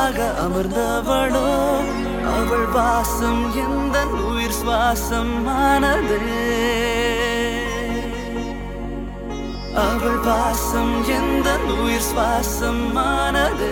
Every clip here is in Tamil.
நிலவாக அமர்ந்தவளோ அவள் வாசம் எந்த உயிர் சுவாசம் ஆனது அவள் வாசம் எந்த உயிர் சுவாசம் ஆனது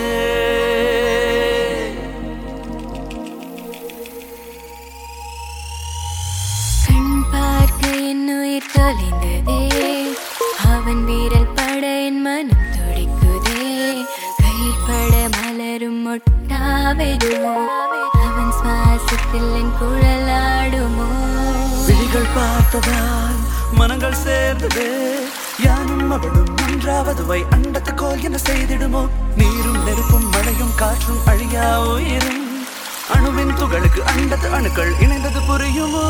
கண் பார்க்க என் உயிர் தொலைந்ததே அவன் வீரல் பட என் மனம் துடிக்குதே கைப்பட மலரும் மொட்டாவிடுமோ அவன் சுவாசத்தில் என் குழலாடுமோ விழிகள் பார்த்ததால் மனங்கள் சேர்ந்ததே யானும் அவளும் ஒன்றாவதுவை அண்டத்துக்கோல் என செய்திடுமோ நீரும் நெருப்பும் மழையும் காற்றும் அழியா உயிரும் அணுவின் துகளுக்கு அண்டத்து அணுக்கள் இணைந்தது புரியுமோ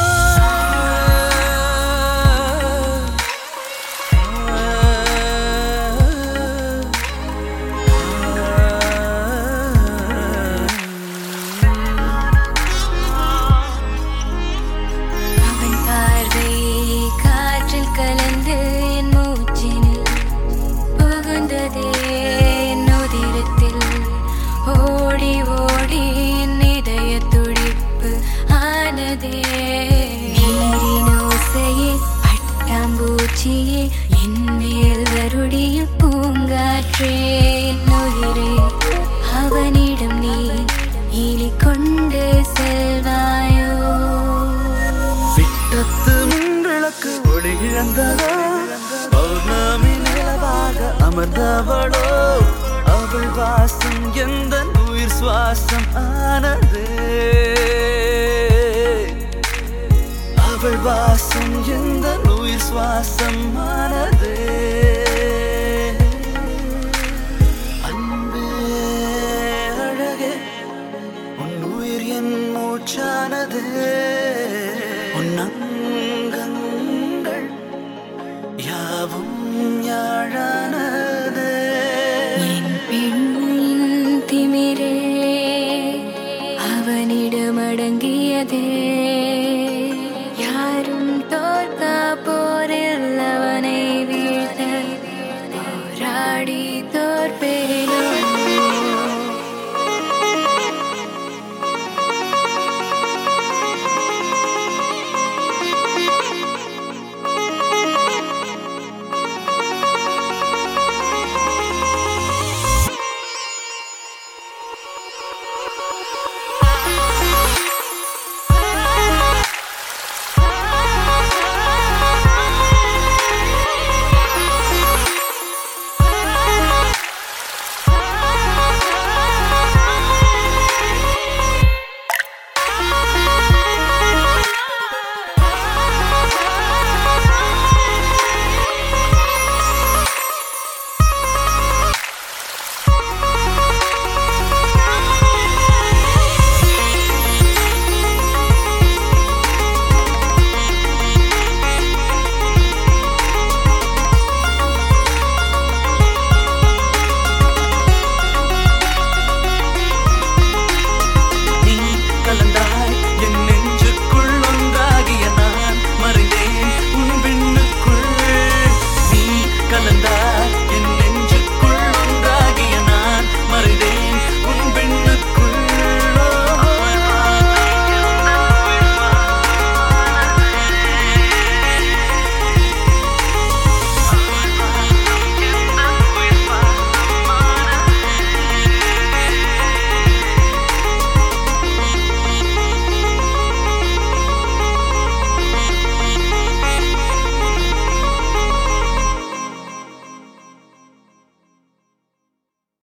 அவன் பார்வை காற்றில் கலந்து என் மூச்சினில் புகுந்ததே என் உதிரத்தில் ஓடி ஓடி என் இதய துடிப்பு ஆனதே நீரின் ஓசையே பட்டாம்பூச்சியே என் மேல் வருடிய பூங்காற்றே என் உயிரே அவனிடம் நீ இனி கொண்டு செல்வாயோ விட்டத்து மின்விளக்கு ஒளி இழந்ததோ பௌர்ணமி நிலவாக அமர்ந்தவளோ அவள் வாசம் எந்த உயிர் சுவாசம் ஆனது அவள் வாசம் எந்த உயிர் சுவாசம் ஆனது அன்பே அழகே உன் உயிர் என் மூச்சானது உன் அங்கங்கள் யாவும் யாழானது என் பெண்ணின் திமிரே அவனிடம் அடங்கியதே